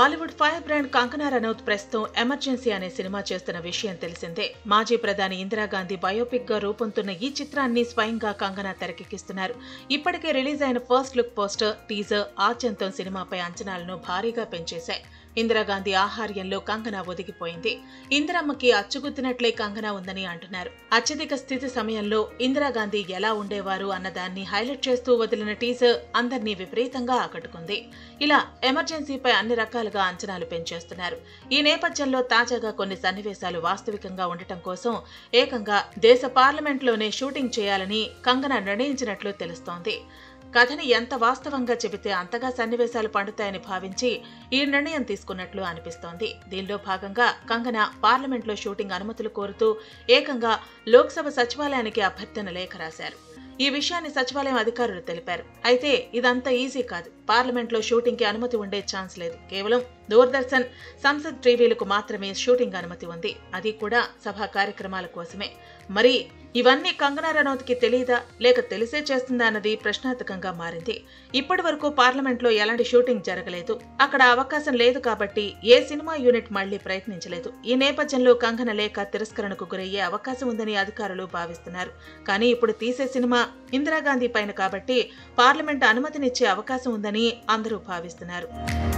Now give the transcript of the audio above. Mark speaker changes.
Speaker 1: Bollywood fire brand Kangana Ranaut ప్రస్తుతం Emergency అనే cinema చేస్తున్న విషయం తెలిసిందే మాజీ ప్రధాని ఇందిరాగాంధీ బయోపిక్ గా రూపొందుతున్న ఈ చిత్రాన్ని స్వయంగా కంగనా తెరకెక్కిస్తున్నారు ఇప్పటికే రిలీజ్ అయిన ఫస్ట్ లుక్ పోస్టర్ టీజర్ ఆద్యంతం సినిమాపై అంచనాలను భారీగా పెంచేశాయి ఇందిరాగాంధీ ఆహార్యంలో కంగనా ఒదిగిపోయింది ఇందిరమ్మకి అచ్చుగుద్దినట్లే కంగనా ఉందని అంటున్నారు అత్యధిక స్థితి సమయంలో ఇందిరాగాంధీ ఎలా ఉండేవారు అన్నదాన్ని హైలైట్ చేస్తూ వదిలిన టీజర్ అందరినీ విపరీతంగా ఆకట్టుకుంది ఇలా ఎమర్జెన్సీపై అన్ని రకాలుగా అంచనాలు పెంచేస్తున్నారు ఈ నేపథ్యంలో తాజాగా కొన్ని సన్నివేశాలు వాస్తవికంగా ఉండటం కోసం ఏకంగా దేశ పార్లమెంట్లోనే షూటింగ్ చేయాలని కంగనా నిర్ణయించినట్లు తెలుస్తోంది కథని ఎంత వాస్తవంగా చెబితే అంతగా సన్నివేశాలు పండుతాయని భావించి ఈ నిర్ణయం తీసుకున్నట్లు అనిపిస్తోంది దీనిలో భాగంగా కంగన పార్లమెంట్లో షూటింగ్ అనుమతులు కోరుతూ ఏకంగా లోక్సభ సచివాలయానికి అభ్యర్థన లేఖ రాశారు ఈ విషయాన్ని సచివాలయం అధికారులు తెలిపారు అయితే ఇదంతా ఈజీ కాదు పార్లమెంట్లో షూటింగ్ కి అనుమతి ఉండే ఛాన్స్ లేదు కేవలం దూరదర్శన్ సంసద్ టీవీలకు మాత్రమే షూటింగ్ అనుమతి ఉంది అది కూడా సభా కార్యక్రమాల కోసమే మరి ఇవన్నీ కంగనా రనౌత్ కి తెలియదా లేక తెలిసే చేస్తుందా అన్నది ప్రశ్నార్థకంగా మారింది ఇప్పటి వరకు పార్లమెంట్లో ఎలాంటి షూటింగ్ జరగలేదు అక్కడ అవకాశం లేదు కాబట్టి ఏ సినిమా యూనిట్ మళ్లీ ప్రయత్నించలేదు ఈ నేపథ్యంలో కంగన లేఖ తిరస్కరణకు గురయ్యే అవకాశం ఉందని అధికారులు భావిస్తున్నారు కానీ ఇప్పుడు తీసే సినిమా ఇందిరాగాంధీ పైన కాబట్టి పార్లమెంట్ అనుమతినిచ్చే అవకాశం ఉందని అందరూ భావిస్తున్నారు